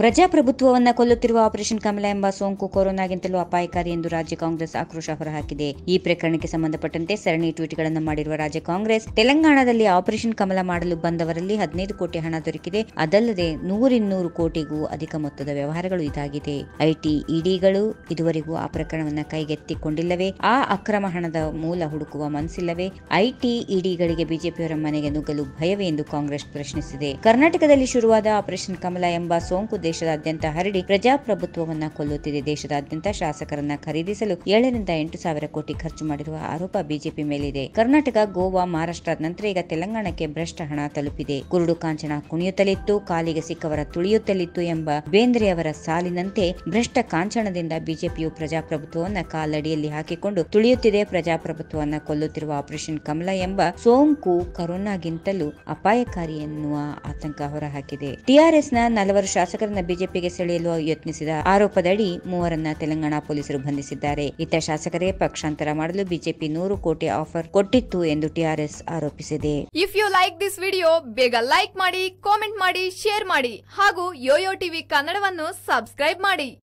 ಪ್ರಜಾಪ್ರಭುತ್ವವನ್ನ ಕೊಲ್ಲುತ್ತಿರುವ operation ಕಮಲ ಎಂಬ ಸೋಂಕು ಕೊರೋನಾಗಿಂತಲೂ ಅಪಾಯಕಾರಿ ಎಂದು ರಾಜ್ಯ ಕಾಂಗ್ರೆಸ್ ಆಕ್ರೋಶ ಹೊರಹಾಕಿದೆ ಈ ಪ್ರಕರಣಕ್ಕೆ ಸಂಬಂಧಪಟ್ಟಂತೆ ಸರಣಿ ಟ್ವೀಟ್ಗಳನ್ನು ಮಾಡಿರುವ ರಾಜ್ಯ ಕಾಂಗ್ರೆಸ್ ತೆಲಂಗಾಣದಲ್ಲಿ ಆಪರೇಷನ್ ಕಮಲ ಮಾಡಲು ಬಂದವರಲ್ಲಿ ಹದಿನೈದು ಕೋಟಿ ಹಣ ದೊರಕಿದೆ ಅದಲ್ಲದೆ ನೂರಿನ್ನೂರು ಕೋಟಿಗೂ ಅಧಿಕ ಮೊತ್ತದ ವ್ಯವಹಾರಗಳು ಇದಾಗಿದೆ ಐಟಿ ಇಡಿಗಳು ಇದುವರೆಗೂ ಆ ಪ್ರಕರಣವನ್ನ ಕೈಗೆತ್ತಿಕೊಂಡಿಲ್ಲವೇ ಆ ಅಕ್ರಮ ಹಣದ ಮೂಲ ಹುಡುಕುವ ಮನಸ್ಸಿಲ್ಲವೇ ಐಟಿ ಇಡಿಗಳಿಗೆ ಬಿಜೆಪಿಯವರ ಮನೆಗೆ ನುಗ್ಗಲು ಭಯವೇ ಎಂದು ಕಾಂಗ್ರೆಸ್ ಪ್ರಶ್ನಿಸಿದೆ ಕರ್ನಾಟಕದಲ್ಲಿ ಶುರುವಾದ ಆಪರೇಷನ್ ಕಮಲ ಎಂಬ ಸೋಂಕು ದೇಶದಾದ್ಯಂತ ಹರಡಿ ಪ್ರಜಾಪ್ರಭುತ್ವವನ್ನ ಕೊಲ್ಲುತ್ತಿದೆ ದೇಶದಾದ್ಯಂತ ಶಾಸಕರನ್ನ ಖರೀದಿಸಲು ಏಳರಿಂದ ಎಂಟು ಸಾವಿರ ಕೋಟಿ ಖರ್ಚು ಮಾಡಿರುವ ಆರೋಪ ಬಿಜೆಪಿ ಮೇಲಿದೆ ಕರ್ನಾಟಕ ಗೋವಾ ಮಹಾರಾಷ್ಟ್ರ ನಂತರ ಈಗ ತೆಲಂಗಾಣಕ್ಕೆ ಭ್ರಷ್ಟ ಹಣ ತಲುಪಿದೆ ಕುರುಡು ಕಾಂಚನ ಕುಣಿಯುತ್ತಲಿತ್ತು ಕಾಲಿಗೆ ಸಿಕ್ಕವರ ತುಳಿಯುತ್ತಲಿತ್ತು ಎಂಬ ಬೇಂದ್ರೆಯವರ ಸಾಲಿನಂತೆ ಭ್ರಷ್ಟ ಕಾಂಚನದಿಂದ ಬಿಜೆಪಿಯು ಪ್ರಜಾಪ್ರಭುತ್ವವನ್ನ ಕಾಲಡಿಯಲ್ಲಿ ಹಾಕಿಕೊಂಡು ತುಳಿಯುತ್ತಿದೆ ಪ್ರಜಾಪ್ರಭುತ್ವವನ್ನ ಕೊಲ್ಲುತ್ತಿರುವ ಆಪರೇಷನ್ ಕಮಲ ಎಂಬ ಸೋಂಕು ಕರೋನಾಗಿಂತಲೂ ಅಪಾಯಕಾರಿ ಎನ್ನುವ ಆತಂಕ ಹೊರಹಾಕಿದೆ ಟಿಆರ್ಎಸ್ನ ನಲವರು ಶಾಸಕರನ್ನ ಬಿಜೆಪಿಗೆ ಸೆಳೆಯಲು ಯತ್ನಿಸಿದ ಆರೋಪದಡಿ ಮೂವರನ್ನ ತೆಲಂಗಾಣ ಪೊಲೀಸರು ಬಂಧಿಸಿದ್ದಾರೆ ಇತ್ತ ಶಾಸಕರೇ ಪಕ್ಷಾಂತರ ಮಾಡಲು ಬಿಜೆಪಿ ನೂರು ಕೋಟಿ ಆಫರ್ ಕೊಟ್ಟಿತ್ತು ಎಂದು ಟಿಆರ್ಎಸ್ ಆರೋಪಿಸಿದೆ if you like this video ಬೇಗ ಲೈಕ್ ಮಾಡಿ ಕಾಮೆಂಟ್ ಮಾಡಿ ಶೇರ್ ಮಾಡಿ ಹಾಗೂ ಯೋಯೋ ಟಿವಿ ಕನ್ನಡವನ್ನು ಸಬ್ಸ್ಕ್ರೈಬ್ ಮಾಡಿ